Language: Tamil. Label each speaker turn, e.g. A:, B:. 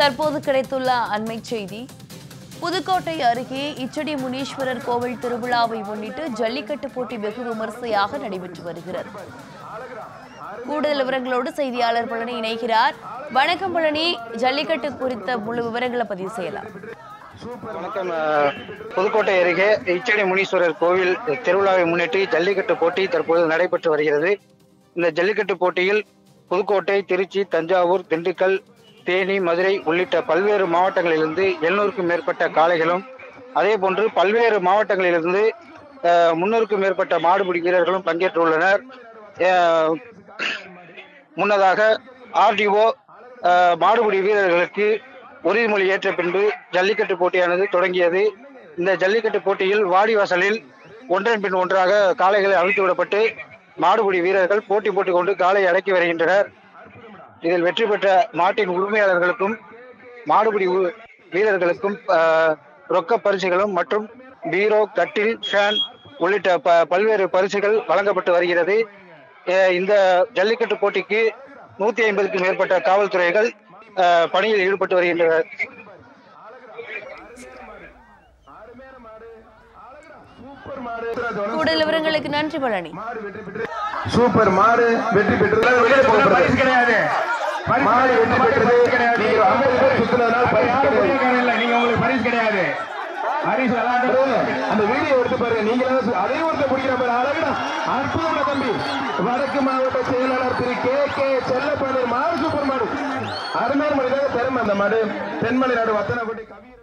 A: தற்போது கிடைத்துள்ள அண்மை செய்தி புதுக்கோட்டை அருகே இச்சடி முனீஸ்வரர் கோவில் திருவிழாவை முன்னிட்டு ஜல்லிக்கட்டு போட்டி வெகு விமரிசையாக நடைபெற்று வருகிறது கூடுதல் விவரங்களோடு செய்தியாளர் பழனி இணைகிறார் வணக்கம் பழனி ஜல்லிக்கட்டு குறித்த முழு விவரங்களை பதிவு செய்யலாம்
B: வணக்கம் அஹ், புதுக்கோட்டை அருகே இச்சடி முனீஸ்வரர் கோவில் திருவிழாவை முன்னிட்டு ஜல்லிக்கட்டு போட்டி தற்போது நடைபெற்று வருகிறது இந்த ஜல்லிக்கட்டு போட்டியில் புதுக்கோட்டை திருச்சி தஞ்சாவூர் திண்டுக்கல் தேனி மதுரை உள்ளிட்ட பல்வேறு மாவட்டங்களிலிருந்து எழுநூறுக்கும் மேற்பட்ட காளைகளும் அதே போன்று பல்வேறு மாவட்டங்களிலிருந்து அஹ், முன்னூறுக்கும் மேற்பட்ட மாடுபிடி வீரர்களும் பங்கேற்றுள்ளனர் அஹ், முன்னதாக ஆர்டிஓ மாடுபிடி வீரர்களுக்கு உறுதிமொழி ஏற்ற பின்பு ஜல்லிக்கட்டு போட்டியானது தொடங்கியது இந்த ஜல்லிக்கட்டு போட்டியில் வாடிவாசலில் ஒன்றன் பின் ஒன்றாக காளைகளை அவிழ்த்து விடப்பட்டு மாடுபிடி வீரர்கள் போட்டி போட்டுக் கொண்டு காளையை அடக்கி வருகின்றனர் இதில் வெற்றி பெற்ற மாட்டின் உரிமையாளர்களுக்கும் மாடுபிடி உ- வீரர்களுக்கும் ஆஹ், ரொக்க பரிசுகளும் மற்றும் பீரோ கட்டில் ஃபேன் உள்ளிட்ட ப பல்வேறு பரிசுகள் வழங்கப்பட்டு வருகிறது அஹ், இந்த ஜல்லிக்கட்டு போட்டிக்கு நூத்தி ஐம்பதுக்கும் மேற்பட்ட காவல்துறைகள் ஆஹ், பணியில் ஈடுபட்டு வருகின்றனர்
A: கூடுதல் விவரங்களுக்கு நன்றி பழனி
C: சூப்பர் மாடு வெற்றி பெற்றது வெளியே போகப்படுது
D: கிடையாது
C: மாடு வெற்றி பெற்றது நீங்க ஐம்பது பேர் சுத்தினதுனால பரிசு கிடையாது.
D: இல்ல நீங்க உங்களுக்கு பரிசு கிடையாது பரிசு விளையாண்டு
C: அந்த வீடியோ எடுத்து பாருங்க நீங்க அதையும் ஒருத்தர் பிடிக்கிற மாதிரி அழகுடா அற்புதமா தம்பி வடக்கு மாவட்ட செயலாளர் திரு கே கே செல்லப்பாண்டியர் மாடு சூப்பர் மாடு அருமையான மாடு திறமை அந்த மாடு தென்மலை நாடு வத்தனப்பட்டி கவி